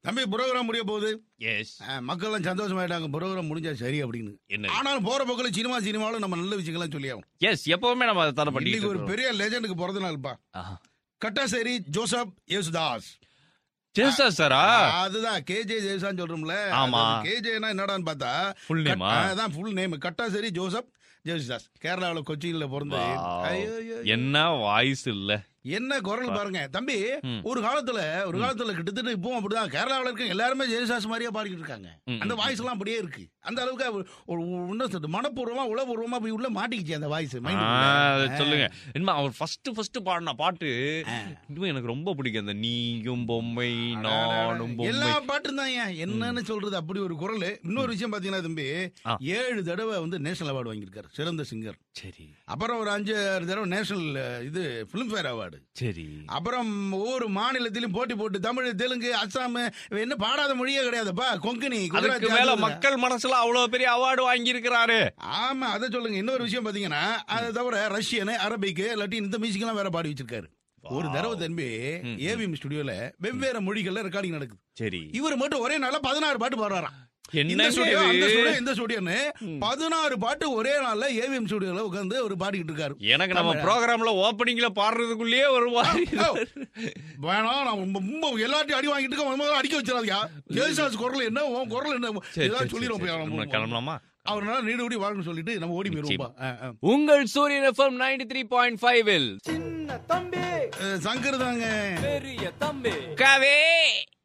தம்பி புரோகிராம் முடிய போகுது எஸ் அஹ், மக்கள்லாம் சந்தோஷமாயிட்டாங்க புரோகிராம் முடிஞ்சா சரி அப்படின்னு என்ன ஆனாலும் போற போக்கில் சினிமா சினிமாவில் நம்ம நல்ல விஷயங்கள்லாம் சொல்லி ஆகணும் எஸ் எப்பவுமே நம்ம அதை தர இன்னைக்கு பண்ணிட்டு ஒரு இருக்கோம். பெரிய லெஜண்டுக்கு பிறந்த நாள்ப்பா ஆஹா. கட்டாசேரி ஜோசப் யேசுதாஸ் ஜெயசா சாரா அதுதான் கேஜே ஜெயசான்னு சொல்றோம்ல ஆமா. கேஜேனா என்னடான்னு பார்த்தா Full name ஆ? கட்- அதான் full name Kattassery Joseph Jesudas கேரளாவுல கொச்சின்ல பிறந்து Wow. ஐயோ, ஐயோ. என்ன வாய்ஸ் இல்ல என்ன குரல் பாருங்க தம்பி ம். ஒரு காலத்துல ஒரு காலத்துல கிட்டத்தட்ட இப்பவும் அப்படிதான் கேரளாவுல இருக்க எல்லாருமே ஜெயசுதாஸ் மாதிரியே பாடிக்கிட்டு இருக்காங்க ம், அந்த ம், வாய்ஸ் எல்லாம் அப்படியே இருக்கு அந்த அளவுக்கு அவர் ஒரு இன்னும் சொல்றது, மனப்பூர்வமா உளப்பூர்வமா போய் உள்ள மாட்டிக்கிச்சு அந்த வாய்ஸ் ஆ, அதை சொல்லுங்க என்ன அவர் ஃபர்ஸ்ட் ஃபர்ஸ்ட் பாடின பாட்டு இன்னும் எனக்கு ரொம்ப பிடிக்கும் அந்த நீயும் பொம்மை நானும் எல்லா பொம்மை பாட்டும் தான் ஏன் என்னன்னு சொல்றது அப்படி ஒரு குரல் இன்னொரு விஷயம் பாத்தீங்கன்னா தம்பி ஆ. ஏழு தடவை வந்து நேஷனல் அவார்டு வாங்கியிருக்காரு சிறந்த சிங்கர் சரி அப்புறம் ஒரு அஞ்சு ஆறு தடவை நேஷனல் இது பிலிம்ஃபேர் அவார்டு சரி அப்புறம் ஒவ்வொரு மாநிலத்திலும் போட்டி போட்டு தமிழ் தெலுங்கு அஸ்ஸாம் என்ன பாடாத மொழியே கிடையாதுப்பா கொங்கணி அதுக்கு குஜராத்தி, மேல அது- மக்கள் மனசுல அவ்வளவு பெரிய அவார்டு வாங்கி இருக்கிறாரு ஆமா அதை சொல்லுங்க இன்னொரு விஷயம் பாத்தீங்கன்னா அதை தவிர ரஷ்யனு அரபிக்கு லட்டின் இந்த மியூசிக் எல்லாம் வேற பாடி வச்சிருக்காரு ஒரு தடவை தம்பி ம், ம். ஏவிஎம் ஸ்டுடியோல வெவ்வேறு மொழிகள்ல ரெக்கார்டிங் நடக்குது சரி இவர் மட்டும் ஒரே நாள்ல பதினாறு பாட்டு பாடுறாராம் இந்த என்ன ஸ்டுடியோ அந்த ஸ்டுடியோ இது இந்த ஸ்டுடியோன்னு பதினாறு பாட்டு ஒரே நாள்ல ஏவிஎம் ஸ்டுடியோல உட்கார்ந்து ஒரு பாடிக்கிட்டு இருக்காரு எனக்கு நம்ம தமிழா? ப்ரோக்ராம்ல ஓப்பனிங்ல பாடுறதுக்குள்ளேயே ஒரு மாதிரி ஓ, வேணாம் நான் ரொம்ப- ரொம்ப எல்லாத்தையும் அடி வாங்கிட்டு இருக்க முதல்ல அடிக்க வச்சிடாதியா ஜெயசாஸ் குரல் என்ன உன் குரல் என்ன சரி, ஏதாவது சரி, சொல்லிடுவோம் சரி, போய் நம்ம அவன் கிளம்பலாமா அவரால் நீடு ஓடி வாழணும்னு சொல்லிட்டு நம்ம ஓடி போயிருவோம்பா உங்கள் Suryan FM ninety three point five சின்ன தம்பி சங்கர் தாங்க பெரிய தம்பி கவே